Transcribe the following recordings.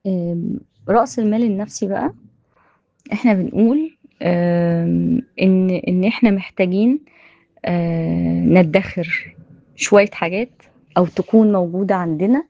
آمم، رأس المال النفسي بقى، إحنا بنقول آمم، إن إن إحنا محتاجين آآ، ندّخر شوية حاجات أو تكون موجودة عندنا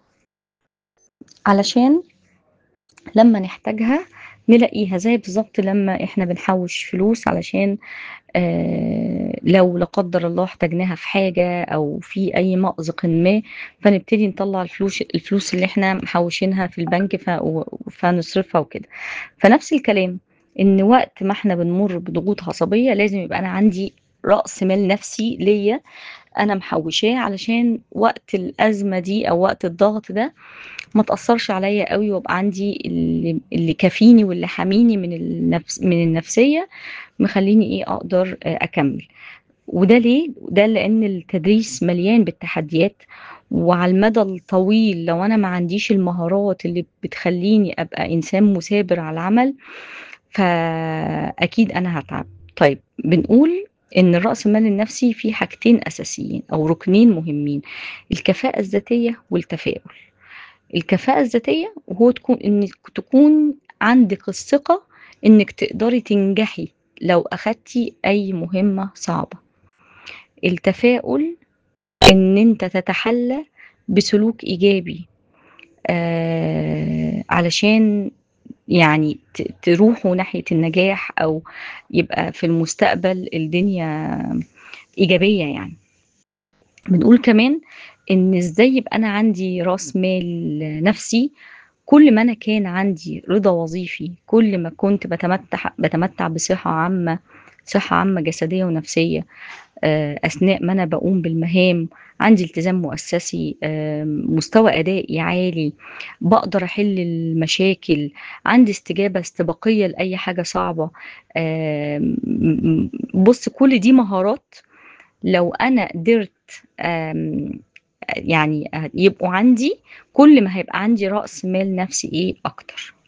علشان لمّا نحتاجها نلاقيها، زي بالضبط لمّا إحنا بنحوّش فلوس علشان آآ، لو لا قدّر الله احتاجناها في حاجة أو في أي مأزق ما، فنبتدي نطلّع الفلوش الفلوس اللي إحنا محوّشينها في البنك ف و فنصرفها وكده. فنفس الكلام، إن وقت ما إحنا بنمُر بضغوط عصبية لازم يبقى أنا عندي رأس مال نفسي ليّا أنا محوّشاه علشان وقت الأزمة دي أو وقت الضغط ده ما تأثّرش عليّا أوي ويبقى عندي اللي اللي كافيني واللي حاميني من النفس من النفسية، مخلّيني إيه، أقدر أ أكمّل. وده ليه؟ ده لإن التدريس مليان بالتحديات، وعلى المدى الطويل لو أنا ما عنديش المهارات اللي بتخلّيني أبقى إنسان مثابر على العمل، فأكيد أنا هاتعب. طيب بنقول إن الرأس المال النفسي فيه حاجتين أساسيين أو رُكنين مهمين، الكفاءة الذاتية والتفاؤل. الكفاءة الذاتية وهو تكون إنِّك تكون عندِك الثقة إنِّك تقدري تنجحي لو أخدتِ أي مهمة صعبة. التفاؤل إن أنت تتحلّى بسلوك إيجابي آآ، علشان يعني ت تروحوا ناحية النجاح أو يبقى في المستقبل الدنيا إيجابية يعني. بنقول كمان إن إزاي يبقى أنا عندي رأس مال نفسي، كل ما أنا كان عندي رضا وظيفي، كل ما كنت باتمتّع باتمتّع بصحة عامة، صحة عامة جسدية ونفسية آآ، أثناء ما أنا باقوم بالمهام، عندي التزام مؤسسي، آآ، مستوى أدائي عالي، باقدر أحل المشاكل، عندي استجابة استباقية لأي حاجة صعبة، آمم، م م بُص كل دي مهارات لو أنا قدرت آمم، يعني أ يبقوا عندي، كل ما هيبقى عندي رأس مال نفسي إيه، أكتر.